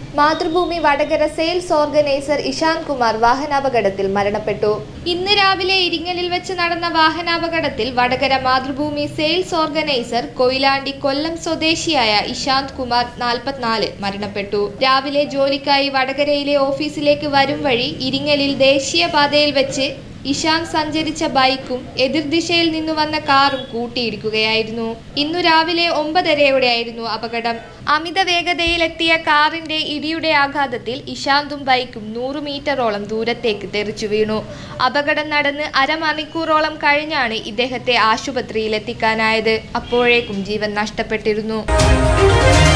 Mathrubhumi Vadakara sales organiser Ishant Kumar വാഹനാപകടത്തിൽ മരണപ്പെട്ടു ഇന്ന് രാവിലെ ഇരിങ്ങലിൽ വെച്ച് നടന്ന വാഹനാപകടത്തിൽ വടകര മാതൃഭൂമി സെയിൽസ് ഓർഗനൈസർ കൊയിലാണ്ടി കൊല്ലം സ്വദേശിയായ ഇഷാന്ത് കുമാർ നാൽപ്പത്തിനാല് മരണപ്പെട്ടു രാവിലെ ജോലിക്കായി വടകരയിലെ ഓഫീസിലേക്ക് വരും വഴി ഇരിങ്ങലിൽ ദേശീയപാതയിൽ വെച്ച് ഇഷാന്ത് സഞ്ചരിച്ച ബൈക്കും എതിർദിശയിൽ നിന്നു വന്ന കാറും കൂട്ടിയിടിക്കുകയായിരുന്നു ഇന്നു രാവിലെ ഒമ്പതരയോടെയായിരുന്നു അപകടം അമിത വേഗതയിലെത്തിയ കാറിന്റെ ഇടിയുടെ ആഘാതത്തിൽ ഇഷാന്തും ബൈക്കും നൂറ് മീറ്ററോളം ദൂരത്തേക്ക് തെറിച്ചു വീണു അപകടം നടന്ന് അരമണിക്കൂറോളം കഴിഞ്ഞാണ് ഇദ്ദേഹത്തെ ആശുപത്രിയിൽ എത്തിക്കാനായത് അപ്പോഴേക്കും ജീവൻ നഷ്ടപ്പെട്ടിരുന്നു